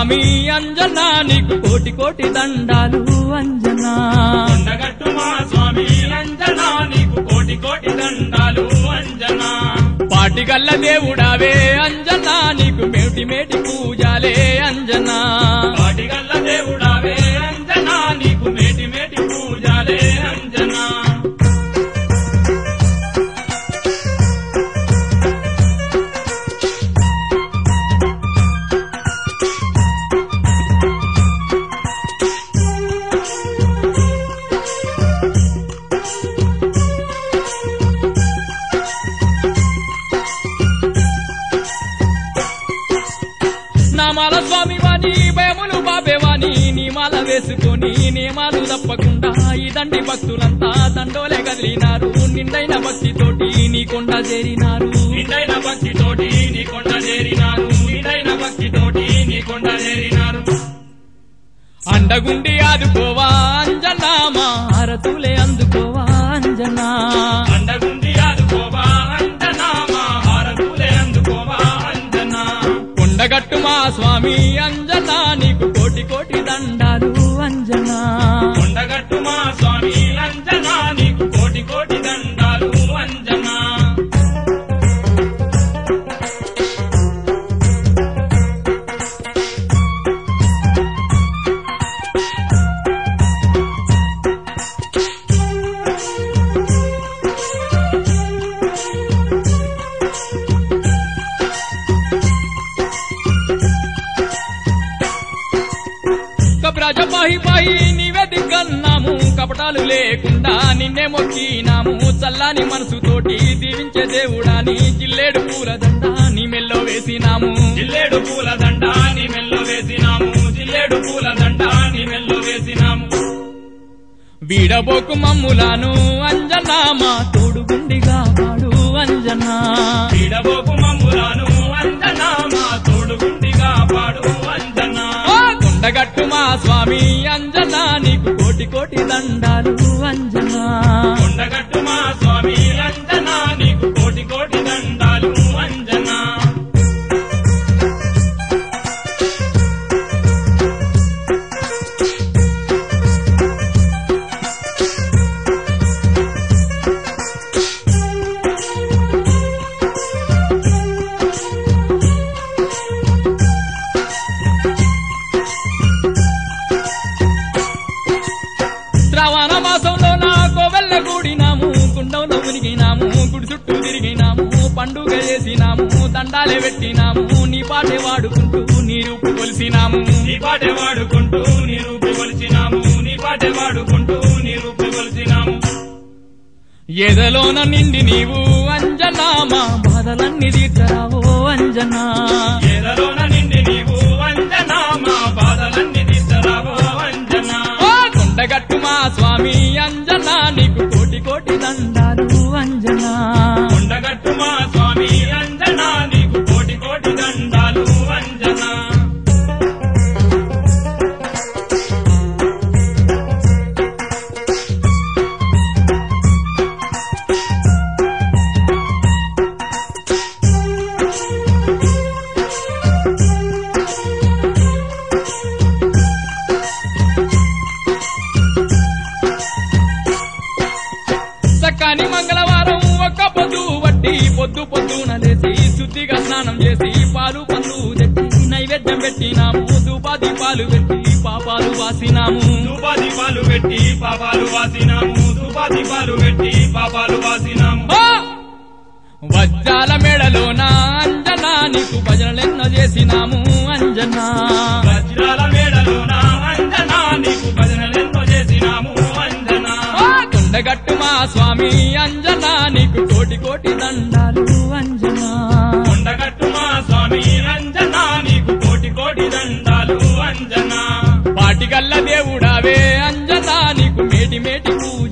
స్వామి అంజనా నీకు కోటి కోటి దండాలు అంజనా కొండగట్టు మా స్వామి అంజనా నీకు కోటి కోటి దండాలు అంజనా పాటిగల్ల దేవుడావే అంజనా నీకు మేటి మేటి పూజాలే అంజనా పాటిగల్ల దేవుడావే అంజనా నీకు మేటి మేటి పూజాలే అంజనా నామాల స్వామి వాణి భయములు బాబేవాణి నియమాల వేసుకొని నియమాలు తప్పకుండా ఈ దండి భక్తులంతా దండోలే కదిలినారు నిండైన భక్తితోటి నీ కొండ చేరినారు నిండైన భక్తి తోటి నీ కొండ చేరినారు నిండైన భక్తి తోటి నీ కొండ చేరినారు అండగుండి ఆదుకోవా అంజనా మా హారతులే అందుకోవా అంజనా అండగుండి ఆదుకోవా అంజనా మా హారతులే అందుకోవా అంజనా కొండగట్టు మా స్వామి అంజనా నీకు కోటి కోటి దండాలు అంజనా కొండగట్టు మా స్వామి అంజనా నీకు కోటి కోటి దండాలు అంజనా కబ్రాజ పాహి పాహి నీవే దిగ్గన్నాము కపటాలు లేకుండా నిన్నే మొక్కినాము చల్లాని మనసుతోటి దీవించే దేవుడా నీ జిల్లేడు పూలదండ నీ మెల్లో వేసినాము జిల్లేడు పూల దండ నీ మెల్లో వేసినాము జిల్లేడు పూల దండ నీ మెల్లో వేసినాము వీడబోకు మమ్ములాను అంజనా మా తోడుగుండిగా పాడు అంజనా పీడబోకు మమ్ములాను అంజనా మా తోడుగుండిగా పాడు అంజనా ఆ కొండగట్టు మా స్వామి అంజనా నీకు కోటి కోటి దండాలు అంజనా కొండగట్టు మా స్వామి అంజనా నీకు కోటి కోటి దండాలు అంజనా శ్రావణ మాసంలో నా కోవెల్ల కూడినాము గుండంలో మునిగినాము గుడి చుట్టూ తిరిగినాము పండుగ చేసినాము దండాలే పెట్టినాము నీ పాటే వాడుకుంటూ నీ రూపు కొలిసినాము నీ పాటే వాడుకుంటూ నీ రూపు కొలిచినాము నీ పాటే వాడుకుంటూ నీ రూపు కొలిచినాము ఎదలోన నిండి నీవు అంజనా మా బాధలన్నీ తీర్చరావో అంజనా ఏదలోన నిండి నీవు అంజనా మా బాధలన్నీ తీర్చరావో అంజనా ఆ కొండగట్టు మా స్వామి అంజనా నీకు కోటి కోటి దండాలు అంజనా కొండగట్టు మా స్వామి అంజనా నీకు కోటి కోటి దండాలు అంజనా సకాని మంగళవారం ఒక్క పొద్దు వట్టి పొద్దు పొద్దున లేసి శుద్ధిగా స్నానం చేసి పాలు పండ్లు తెచ్చి నైవేద్యం పెట్టినాము ధూపాది పాలు పెట్టి పాపాలు వాసినాము ధూపా దీపాలు పెట్టి పాపాలు వాసినాము ధూపా దీపాలు పెట్టి పాపాలు వాసినాము ఆ! వజ్రాల మెడలోన అంజనా నీకు భజనలెన్నో చేసినాము అంజనా వజ్రాల మేడలోన అంజనా నీకు భజనలెన్నో చేసినాము అంజనా ఆ! కొండగట్టు మా స్వామి అంజనా నీకు కోటి కోటి దండాలు అంజనా కొండగట్టు మా స్వామి అంజనా నీకు కోటి కోటి దండాలు అంజనా పాటిగల్ల దేవుడావే అంజనా నీకు మేటి మేటి పూజ